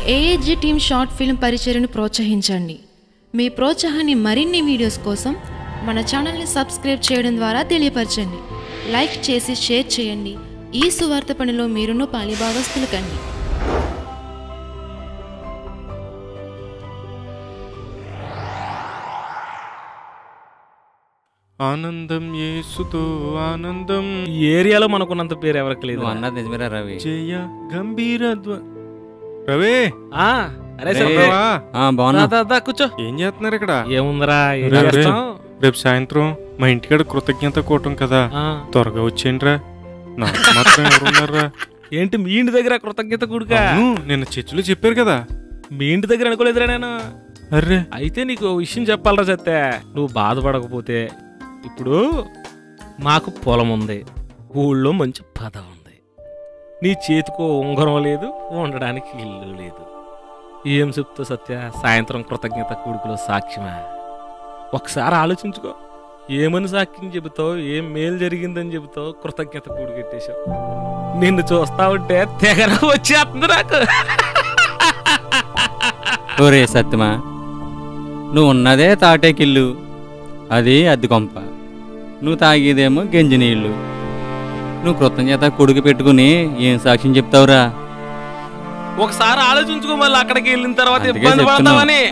AAG team short film పరిచయను ప్రోత్సహించండి మీ ప్రోత్సాహాన్ని మరిన్ని వీడియోస్ కోసం మన ఛానల్ని సబ్స్క్రైబ్ చేయడం ద్వారా తెలియపరచండి లైక్ చేసి షేర్ చేయండి ఈ సువార్త పనిలో మీరును పాలిభాగస్తులు కండి ఆనందం యేసుతో ఆనందం ఈ ఏరియాలో మనకున్నంత పేరు ఎవరికి లేదు నువ్వు అన్నది నిజమేరా రవి జయ గంభీర ధ్వ- రవే ఆ, అరే రే. సరే బావా, ఆ, బాగున్నా దా, దా, దా, కూర్చో ఏం చేస్తున్నారు ఇక్కడ ఏముందిరా ఏం రే, రే. చేస్తాం రేపు సాయంత్రం మా ఇంటికాడ కృతజ్ఞత కూటం కదా ఆ, త్వరగా వచ్చేయండిరా నాకు మాత్రం ఎవరున్నారా ఏంటి మీ ఇంటి దగ్గర కృతజ్ఞత కూడుక అవును, నిన్న చర్చిలో చెప్పారు కదా మీ ఇంటి దగ్గర అనుకోలేదురా నేను అర్రే అయితే నీకు ఓ విషయం చెప్పాలరా సత్తే నువ్వు బాధపడకపోతే ఇప్పుడు మాకు పొలం ఉంది ఊళ్ళో మంచి పదవి ఉంది నీ చేతికో ఉంగరం లేదు ఉండడానికి ఇల్లు లేదు ఏం చెప్తావు సత్య సాయంత్రం కృతజ్ఞత కొడుకులో సాక్ష్యమా ఒకసారి ఆలోచించుకో ఏమని సాక్ష్యం చెబుతావు ఏం మేలు జరిగిందని చెబుతావు కృతజ్ఞత కూడు కట్టేశావు నిన్ను చూస్తా ఉంటే తెగర వచ్చేస్తుంది నాకు ఓరే సత్యమా నువ్వు ఉన్నదే తాటేకిల్లు అది అద్దె కొంప నువ్వు తాగేదేమో గంజి నీళ్ళు నువ్వు కృతజ్ఞత కొడుకు పెట్టుకుని ఏం సాక్ష్యం చెప్తావురా ఒకసారి ఆలోచించుకో మళ్ళీ అక్కడికి వెళ్ళిన తర్వాత అందుకే ఇబ్బంది చెప్తున్నా. పడతామని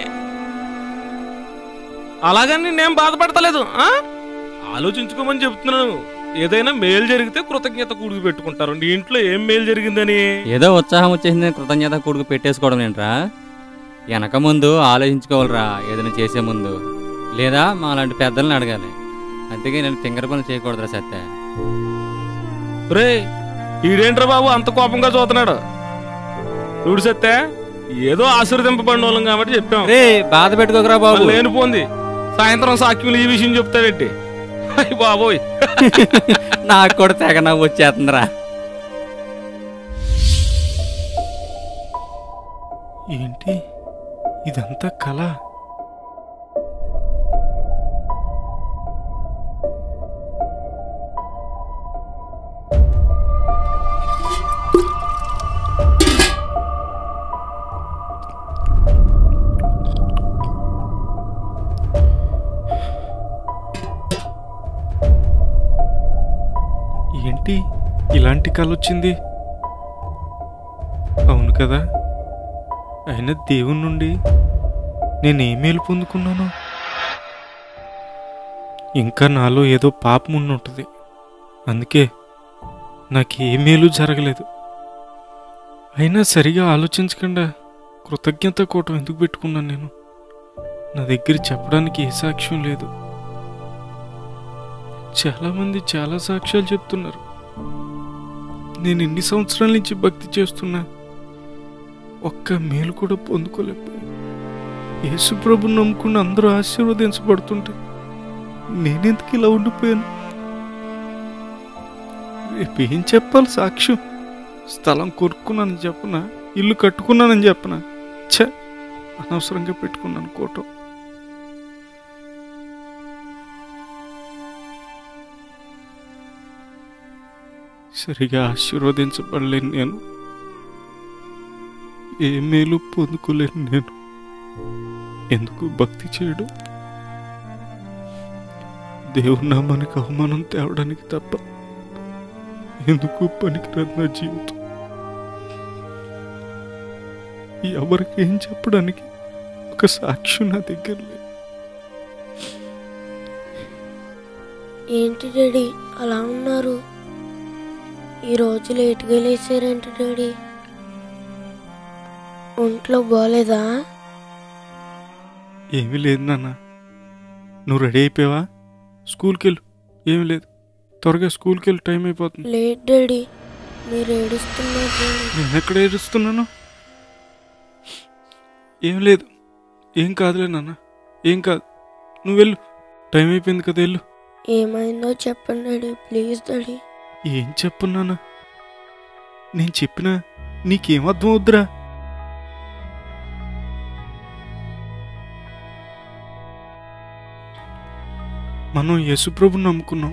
అలాగని నేను బాధపడతలేదు ఆ? ఆలోచించుకోమని చెప్తున్నాను ఏదైనా మేలు జరిగితే కృతజ్ఞత కూడికి పెట్టుకుంటారు నీ ఇంట్లో ఏం మేలు జరిగిందని ఏదో ఉత్సాహం వచ్చేసింది కృతజ్ఞత కొడుకు పెట్టేసుకోవడం ఏంట్రా వెనక ముందు ఆలోచించుకోవాలిరా ఏదైనా చేసే ముందు లేదా మా లాంటి పెద్దల్ని అడగాలి అందుకే నేను తింగర పనులు చేయకూడదురా సత్య రే ఈడేంట్రా బాబు అంత కోపంగా చూస్తున్నాడు చూడు సత్తే ఏదో ఆశీర్వదింపబడిన వాళ్ళం కాబట్టి చెప్పాం రే బాధ పెట్టుకోకరా బాబు లేనిపోంది సాయంత్రం సాక్ష్యులు ఈ విషయం చెప్తావేంటి అయ్య బాబోయ్ నాకు కూడా తెగ నవ్వు వచ్చేస్తుందిరా ఏంటి ఇదంతా కళ ఏంటి ఇలాంటి కళ వచ్చింది అవును కదా అయినా దేవుని నుండి నేను ఏ మేలు పొందుకున్నాను ఇంకా నాలో ఏదో పాపం ఉండి ఉంటుంది అందుకే నాకు ఏ మేలు జరగలేదు అయినా సరిగా ఆలోచించకుండా కృతజ్ఞత కూటం ఎందుకు పెట్టుకున్నాను నేను నా దగ్గర చెప్పడానికి ఏ సాక్ష్యం లేదు చాలామంది చాలా సాక్ష్యాలు చెప్తున్నారు నేను ఎన్ని సంవత్సరాల నుంచి భక్తి చేస్తున్నా ఒక్క మేలు కూడా పొందుకోలేకపోయాను యేసుప్రభు నమ్ముకున్న అందరూ ఆశీర్వదించబడుతుంటే నేనెందుకు ఇలా ఉండిపోయాను రేపు ఏం చెప్పాలి సాక్ష్యం స్థలం కొనుక్కున్నానని చెప్పనా ఇల్లు కట్టుకున్నానని చెప్పనా ఛ అనవసరంగా పెట్టుకున్నాను కోటం సరిగా ఆశీర్వదించబడలేను నేను ఏ మేలు పొందుకోలేను నేను ఎందుకు భక్తి చేయడం దేవుని నామానికి అవమానం తేవడానికి తప్ప ఎందుకు పనికిరాదు నా జీవితం ఎవరికి ఏం చెప్పడానికి ఒక సాక్ష్యం నా దగ్గర లేదు ఏంటి డాడీ అలా ఉన్నారు ఈ రోజు లేట్గా లేచారేంటి డాడీ ఒంట్లో బాగాలేదా ఏమీ లేదు నాన్న నువ్వు రెడీ అయిపోయావా స్కూల్కి వెళ్ళు ఏమీ లేదు త్వరగా స్కూల్కి వెళ్ళి టైం అయిపోతుంది లేట్ డాడీ మీరు ఏడుస్తున్నారు డాడీ. నేను ఎక్కడ ఏడుస్తున్నాను ఏం లేదు ఏం కాదులే నాన్న ఏం కాదు నువ్వు వెళ్ళు టైం అయిపోయింది కదా వెళ్ళు ఏమైందో చెప్పండి డాడీ ప్లీజ్ డాడీ ఏం చెప్పు నాన్న నేను చెప్పినా నీకేం అర్థం అవుద్దురా మనం యేసుప్రభుని నమ్ముకున్నాం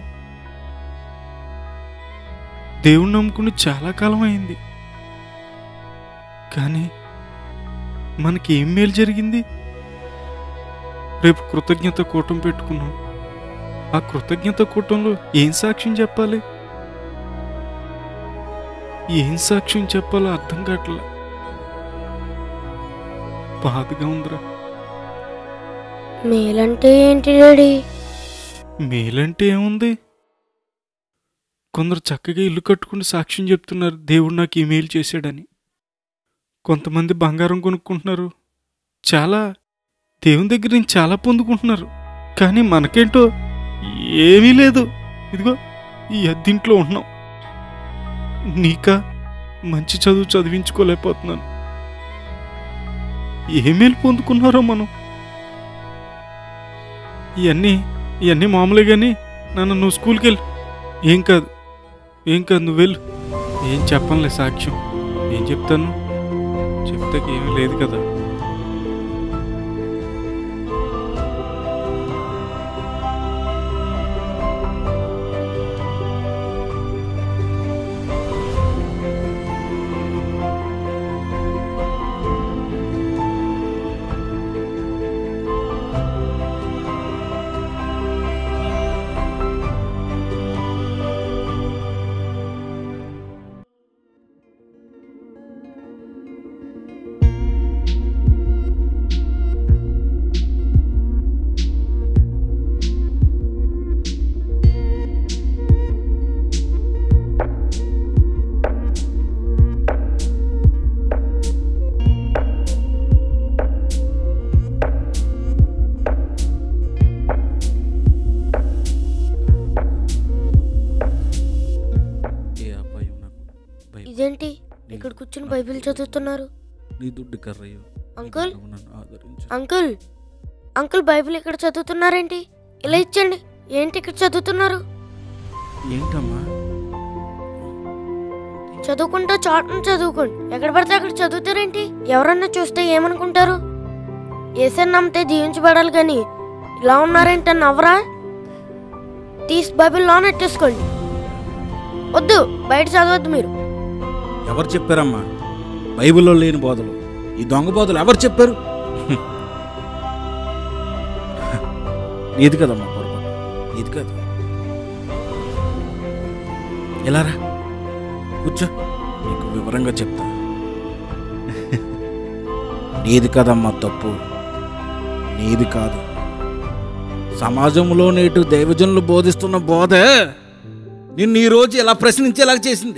దేవుణ్ణి నమ్ముకుని చాలా కాలం అయింది కానీ మనకి ఏం మేలు జరిగింది రేపు కృతజ్ఞత కూటం పెట్టుకున్నాం ఆ కృతజ్ఞత కూటంలో ఏం సాక్ష్యం చెప్పాలి ఏం సాక్ష్యం చెప్పాలో అర్థం కావట్లే బాధగా ఉందిరా మేలంటే ఏంటి డాడీ మేలంటే ఏముంది కొందరు చక్కగా ఇల్లు కట్టుకుని సాక్ష్యం చెప్తున్నారు దేవుడు నాకు ఈ మేలు చేశాడని కొంతమంది బంగారం కొనుక్కుంటున్నారు చాలా దేవుని దగ్గర నుంచి చాలా పొందుకుంటున్నారు కానీ మనకేంటో ఏమీ లేదు ఇదిగో ఈ అద్దింట్లో ఉన్నాం నీకా మంచి చదువు చదివించుకోలేకపోతున్నాను ఏ మేలు పొందుకున్నారో మనం ఇవన్నీ ఇవన్నీ మామూలే కానీ నన్ను నువ్వు స్కూల్కి వెళ్ళు ఏం కాదు ఏం కాదు నువ్వు వెళ్ళు ఏం చెప్పనులే సాక్ష్యం ఏం చెప్తాను చెప్తాకి ఏమీ లేదు కదా ఏ అపాయం నాకు భయం ఇదేంటి ఇక్కడ కూర్చుని బైబిల్ చదువుతున్నారు నీ దుడ్డు కర్రయ్యో అంకుల్ నువ్వు నన్ను ఆదరించు అంకుల్ అంకుల్ బైబిల్ ఇక్కడ చదువుతున్నారేంటి ఇలా ఇచ్చండి ఏంటి ఇక్కడ చదువుతున్నారు ఏంటమ్మా చదువుకుంటా చాట్ను చదువుకోండి ఎక్కడ పడితే అక్కడ చదువుతారేంటి ఎవరన్నా చూస్తే ఏమనుకుంటారు ఏసని నమ్మితే దీవించబడాలి కానీ ఇలా ఉన్నారేంటి అని నవ్వరా తీసి బైబిల్ లోన్ ఎట్టేసుకోండి వద్దు బయట చదవద్దు మీరు ఎవరు చెప్పారమ్మా బైబిల్లో లేని బోధలు ఈ దొంగ బోధలు ఎవరు చెప్పారు నీది కదమ్మా పొరపాటు నీది కదా ఎలా రా కూర్చో నీకు వివరంగా చెప్తా నీది కదమ్మా తప్పు నీది కాదు సమాజంలో నేటు దైవజనులు బోధిస్తున్న బోధ నిన్ను ఈ రోజు ఇలా ప్రశ్నించేలా చేసింది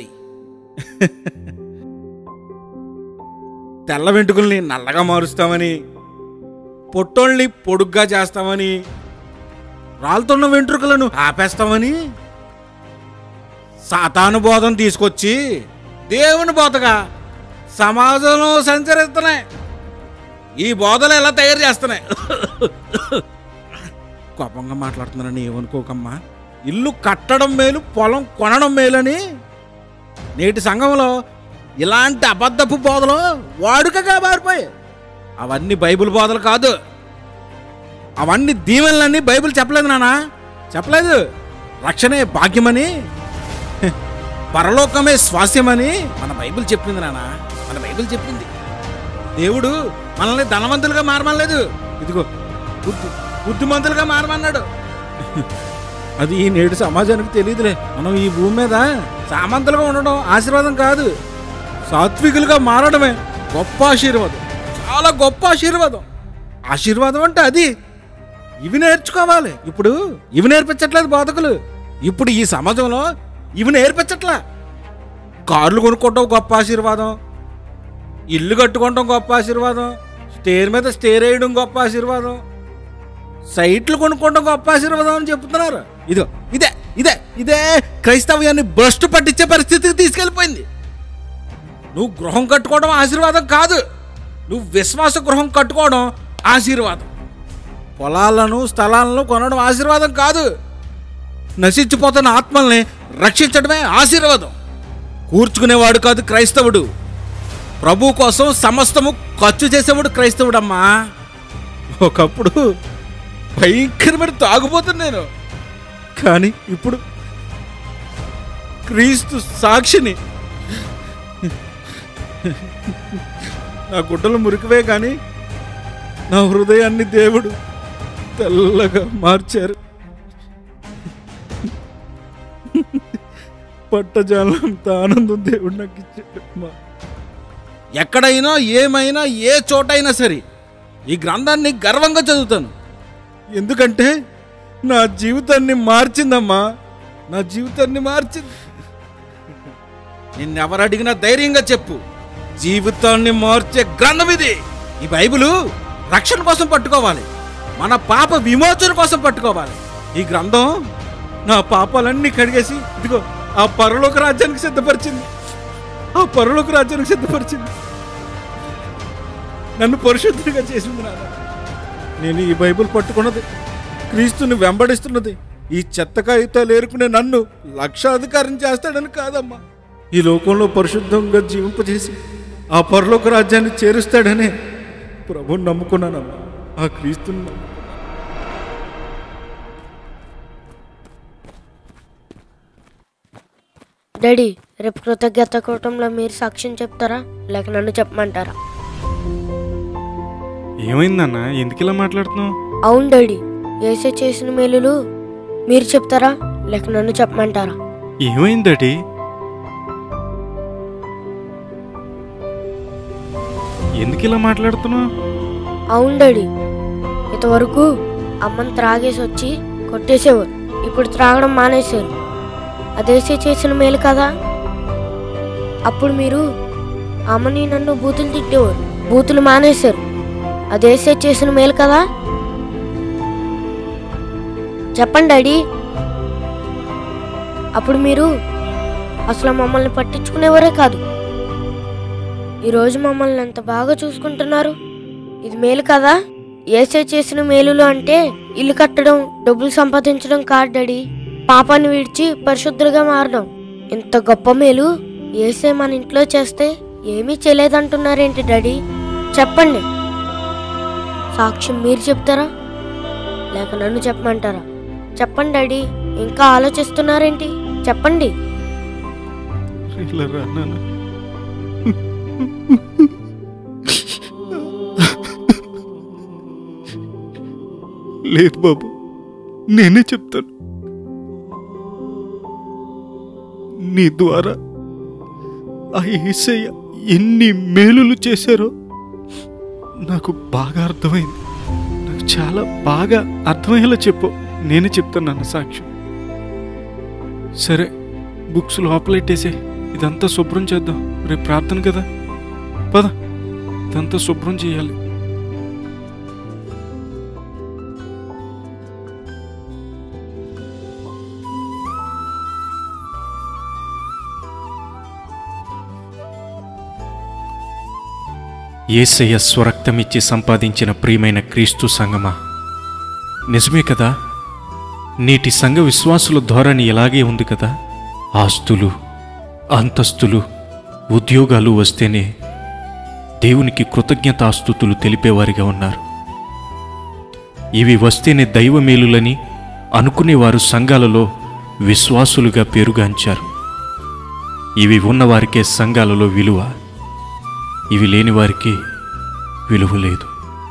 తెల్ల వెంట్రుకల్ని నల్లగా మారుస్తామని పొట్టోళ్ళని పొడుగ్గా చేస్తామని రాలుతున్న వెంట్రుకలను ఆపేస్తామని సాతాను బోధన తీసుకొచ్చి దేవుని బోధగా సమాజంలో సంచరిస్తున్నాయి ఈ బోధలు ఎలా తయారు చేస్తున్నాయి కోపంగా మాట్లాడుతున్నానని ఏమనుకోకమ్మా ఇల్లు కట్టడం మేలు పొలం కొనడం మేలని నేటి సంఘంలో ఇలాంటి అబద్ధపు బోధలు వాడుకగా మారిపోయాయి అవన్నీ బైబిల్ బోధలు కాదు అవన్నీ దీవెనలన్నీ బైబిల్ చెప్పలేదు నానా చెప్పలేదు రక్షణే భాగ్యమని హె, పరలోకమే స్వాస్యమని మన బైబిల్ చెప్పింది నానా మన బైబిల్ చెప్పింది దేవుడు మనల్ని ధనవంతులుగా మారమనలేదు ఇదిగో బుద్ధి బుద్ధిమంతులుగా మారమన్నాడు అది ఈ నేడు సమాజానికి తెలియదులే మనం ఈ భూమి మీద సామంతులుగా ఉండడం ఆశీర్వాదం కాదు సాత్వికులుగా మారడమే గొప్ప ఆశీర్వాదం చాలా గొప్ప ఆశీర్వాదం ఆశీర్వాదం అంటే అది ఇవి నేర్చుకోవాలి ఇప్పుడు ఇవి నేర్పించట్లేదు బోధకులు ఇప్పుడు ఈ సమాజంలో ఇవి నేర్పించట్లా కార్లు కొనుక్కోవటం గొప్ప ఆశీర్వాదం ఇల్లు కట్టుకోవటం గొప్ప ఆశీర్వాదం స్టేర్ మీద స్టేర్ వేయడం గొప్ప ఆశీర్వాదం సైట్లు కొనుక్కోవడం గొప్ప ఆశీర్వాదం అని చెప్తున్నారు ఇదో ఇదే ఇదే ఇదే క్రైస్తవ్యాన్ని భ్రష్టు పట్టించే పరిస్థితికి తీసుకెళ్ళిపోయింది నువ్వు గృహం కట్టుకోవడం ఆశీర్వాదం కాదు నువ్వు విశ్వాస గృహం కట్టుకోవడం ఆశీర్వాదం పొలాలను స్థలాలను కొనడం ఆశీర్వాదం కాదు నశించిపోతున్న ఆత్మల్ని రక్షించడమే ఆశీర్వాదం కూర్చుకునేవాడు కాదు క్రైస్తవుడు ప్రభు కోసం సమస్తము ఖర్చు చేసేవాడు క్రైస్తవుడమ్మా ఒకప్పుడు భయంకరమైన తాగుపోతుంది నేను కానీ ఇప్పుడు క్రీస్తు సాక్షిని నా గుడ్డలు మురికివే కానీ నా హృదయాన్ని దేవుడు తెల్లగా మార్చారు పట్టజాలంత ఆనందం దేవుడు నాకు ఇచ్చాడు అమ్మా. ఎక్కడైనా ఏమైనా ఏ చోటైనా సరే ఈ గ్రంథాన్ని గర్వంగా చదువుతాను ఎందుకంటే నా జీవితాన్ని మార్చిందమ్మా నా జీవితాన్ని మార్చింది నిన్నెవరు అడిగినా ధైర్యంగా చెప్పు జీవితాన్ని మార్చే గ్రంథం ఇది ఈ బైబిలు రక్షణ కోసం పట్టుకోవాలి మన పాప విమోచన కోసం పట్టుకోవాలి ఈ గ్రంథం నా పాపాలన్నీ కడిగేసి ఇదిగో ఆ పరలోక రాజ్యానికి సిద్ధపరిచింది ఆ పరలోక రాజ్యానికి సిద్ధపరిచింది నన్ను పరిశుద్ధుడిగా చేసింది నాన్న నేను ఈ బైబిల్ పట్టుకున్నది క్రీస్తుని వెంబడిస్తున్నది ఈ చెత్త కాగితాలు ఏరుకునే నన్ను లక్షాధికారం చేస్తాడని కాదమ్మా ఈ లోకంలో పరిశుద్ధంగా జీవింపజేసి ఆ పరలోక రాజ్యాన్ని చేరుస్తాడని ప్రభుని నమ్ముకున్నానమ్మా ఆ క్రీస్తుని నమ్ముకున్నాను. డాడీ రేపు కృతజ్ఞత కూటంలో మీరు సాక్ష్యం చెప్తారా లేక నన్ను చెప్పమంటారా ఏమైందన్నా ఎందుకు ఇలా మాట్లాడుతున్నావు అవును డాడీ ఏసే చేసిన మేలులు మీరు చెప్తారా లేక నన్ను చెప్పమంటారా ఏమైందడి ఎందుకు ఇలా మాట్లాడుతున్నావు అవును డాడీ ఇంతవరకు అమ్మని త్రాగేసి వచ్చి కొట్టేసేవారు ఇప్పుడు త్రాగడం మానేశారు అదేసే చేసిన మేలు కదా అప్పుడు మీరు అమ్మని నన్ను బూతులు తిట్టేవారు బూతులు మానేశారు అదేసే చేసిన మేలు కదా చెప్పండి డాడీ అప్పుడు మీరు అసలు మమ్మల్ని పట్టించుకునేవారే కాదు ఈరోజు మమ్మల్ని ఎంత బాగా చూసుకుంటున్నారు ఇది మేలు కదా ఏసే చేసిన మేలులు అంటే ఇల్లు కట్టడం డబ్బులు సంపాదించడం కాదు డాడీ పాపాన్ని విడిచి పరిశుద్ధులుగా మారడం ఇంత గొప్ప మేలు ఏసే మన ఇంట్లో చేస్తే ఏమీ చేయలేదంటున్నారేంటి డాడీ చెప్పండి సాక్ష్యం మీరు చెప్తారా లేక నన్ను చెప్పమంటారా చెప్పండి డాడీ ఇంకా ఆలోచిస్తున్నారేంటి చెప్పండి ఇలా రా నాన్న. లేదు బాబు నేనే చెప్తాను నీ ద్వారా ఆ ఏసయ్య ఎన్ని మేలులు చేశారో నాకు బాగా అర్థమైంది నాకు చాలా బాగా అర్థమయ్యేలా చెప్పు నేనే చెప్తాను నాన్న సాక్ష్యం సరే బుక్స్ లోపలెట్టేసే ఇదంతా శుభ్రం చేద్దాం రేపు ప్రార్థన కదా పద ఇదంతా శుభ్రం చేయాలి ఏసయ్య స్వరక్తమిచ్చి సంపాదించిన ప్రియమైన క్రీస్తు సంగమా నిజమే కదా నేటి సంఘ విశ్వాసుల ధోరణి ఇలాగే ఉంది కదా ఆస్తులు అంతస్తులు ఉద్యోగాలు వస్తేనే దేవునికి కృతజ్ఞతాస్తుతులు తెలిపేవారిగా ఉన్నారు ఇవి వస్తేనే దైవ మేలులని అనుకునేవారు సంఘాలలో విశ్వాసులుగా పేరుగాంచారు ఇవి ఉన్నవారికే సంఘాలలో విలువ ఇవి లేని వారికి విలువ లేదు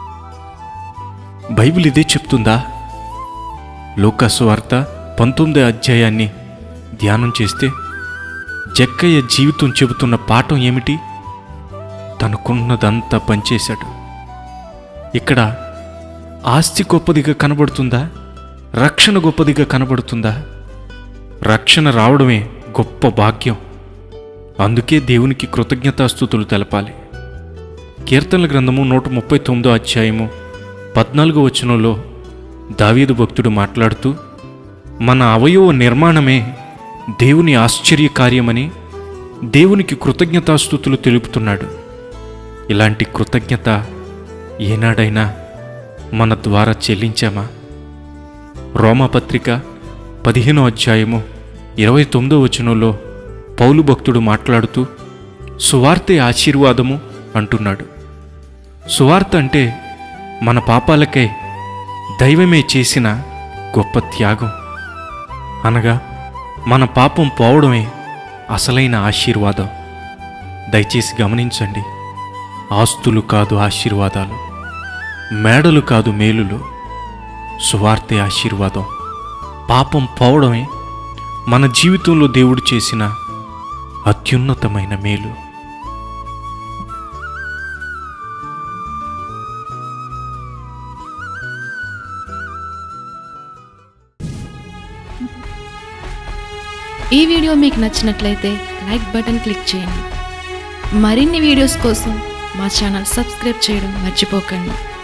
బైబిల్ ఇదే చెప్తుందా లోకాసు వార్త పంతొమ్మిదో అధ్యాయాన్ని ధ్యానం చేస్తే జక్కయ్య జీవితం చెబుతున్న పాఠం ఏమిటి తనకున్నదంతా పనిచేశాడు ఇక్కడ ఆస్తి గొప్పదిగా కనబడుతుందా రక్షణ గొప్పదిగా కనబడుతుందా రక్షణ రావడమే గొప్ప భాగ్యం అందుకే దేవునికి కృతజ్ఞతాస్థుతులు తెలపాలి కీర్తనల గ్రంథము నూట ముప్పై తొమ్మిదో అధ్యాయము పద్నాలుగో వచనంలో దావీదు భక్తుడు మాట్లాడుతూ మన అవయవ నిర్మాణమే దేవుని ఆశ్చర్య కార్యమని దేవునికి కృతజ్ఞతాస్థుతులు తెలుపుతున్నాడు ఇలాంటి కృతజ్ఞత ఏనాడైనా మన ద్వారా చెల్లించామా రోమపత్రిక పదిహేనో అధ్యాయము ఇరవై తొమ్మిదో వచనంలో పౌలు భక్తుడు మాట్లాడుతూ సువార్తే ఆశీర్వాదము అంటున్నాడు సువార్త అంటే మన పాపాలకై దైవమే చేసిన గొప్ప త్యాగం అనగా మన పాపం పోవడమే అసలైన ఆశీర్వాదం దయచేసి గమనించండి ఆస్తులు కాదు ఆశీర్వాదాలు మేడలు కాదు మేలులు సువార్తే ఆశీర్వాదం పాపం పోవడమే మన జీవితంలో దేవుడు చేసిన అత్యున్నతమైన మేలు ఈ వీడియో మీకు నచ్చినట్లయితే లైక్ బటన్ క్లిక్ చేయండి మరిన్ని వీడియోస్ కోసం మా ఛానల్ సబ్స్క్రైబ్ చేయడం మర్చిపోకండి